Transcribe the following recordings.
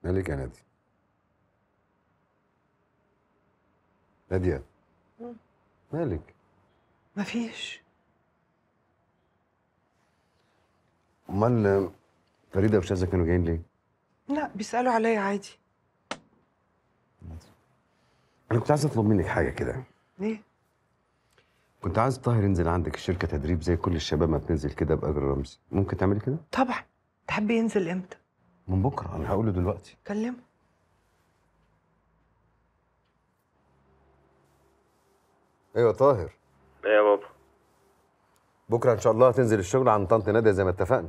مالك يا نادي نادية مالك مفيش امال فريده وشاذة كانوا جايين ليه لا بيسألوا عليا عادي انا كنت عايز اطلب منك حاجه كده ليه؟ كنت عايز طاهر ينزل عندك الشركه تدريب زي كل الشباب ما بتنزل كده باجر رمزي ممكن تعملي كده طبعا تحب ينزل امتى؟ من بكره انا هقوله دلوقتي كلمه ايوه طاهر ايه يا بابا بكره ان شاء الله هتنزل الشغل عن طنط ناديه زي ما اتفقنا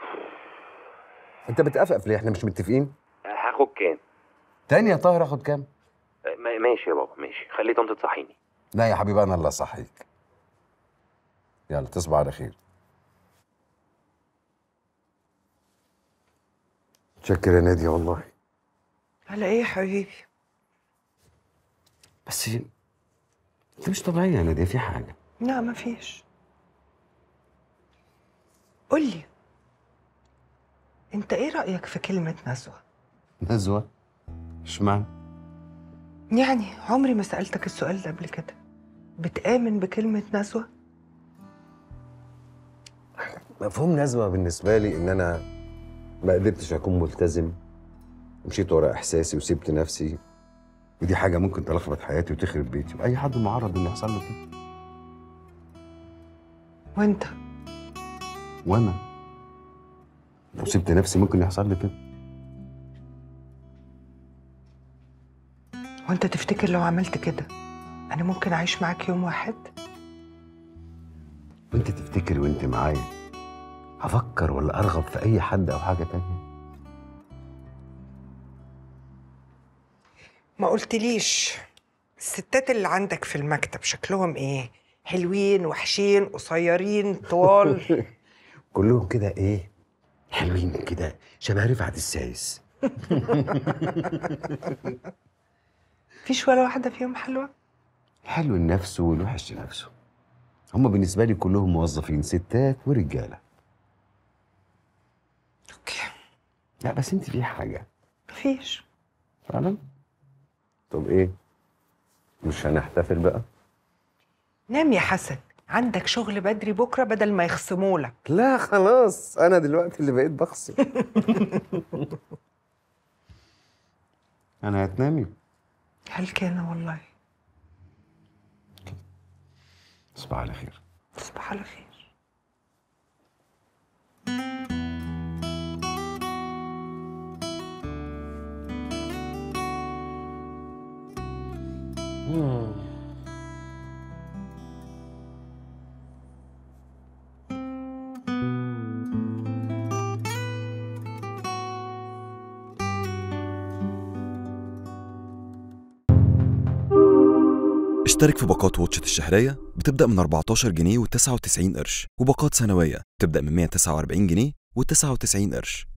انت بتقفقف ليه احنا مش متفقين هاخد كام تاني يا طاهر اخد كام ما- ماشي يا بابا ماشي خلي طنط تصحيني لا يا حبيبي انا اللي اصحيك يلا تصبح على خير شكر يا نادية والله على ايه يا حبيبي؟ بس انت مش طبيعية يا نادية في حاجة لا مفيش قولي انت ايه رأيك في كلمة نزوة؟ نزوة اشمعنى يعني عمري ما سألتك السؤال ده قبل كده بتآمن بكلمة نزوة؟ مفهوم نزوة بالنسبة لي ان انا ما قدرتش اكون ملتزم مشيت ورا احساسي وسبت نفسي ودي حاجة ممكن تلخبط حياتي وتخرب بيتي واي حد معرض ان يحصل له كده وانت وانا لو سبت نفسي ممكن يحصل لي كده وانت تفتكر لو عملت كده انا ممكن اعيش معاك يوم واحد؟ وانت تفتكري وانت معايا هفكر ولا ارغب في اي حد او حاجه تانية ما قلتليش الستات اللي عندك في المكتب شكلهم ايه؟ حلوين وحشين قصيرين طوال كلهم كده ايه حلوين كده شبه رفعت السايس مفيش ولا واحدة فيهم حلوة؟ الحلو لنفسه والوحش لنفسه هما بالنسبه لي كلهم موظفين ستات ورجاله اوكي لا بس انت في حاجه مفيش فعلا طب ايه مش هنحتفل بقى نام يا حسن عندك شغل بدري بكرة بدل ما يخصمولك لا خلاص انا دلوقتي اللي بقيت بخصم انا هتنامي هل كان والله تصبح على خير تصبح على خير اشترك في باقات واتشت الشهرية بتبدأ من 14 جنيه و99 قرش وباقات سنوية بتبدأ من 149 جنيه و99 قرش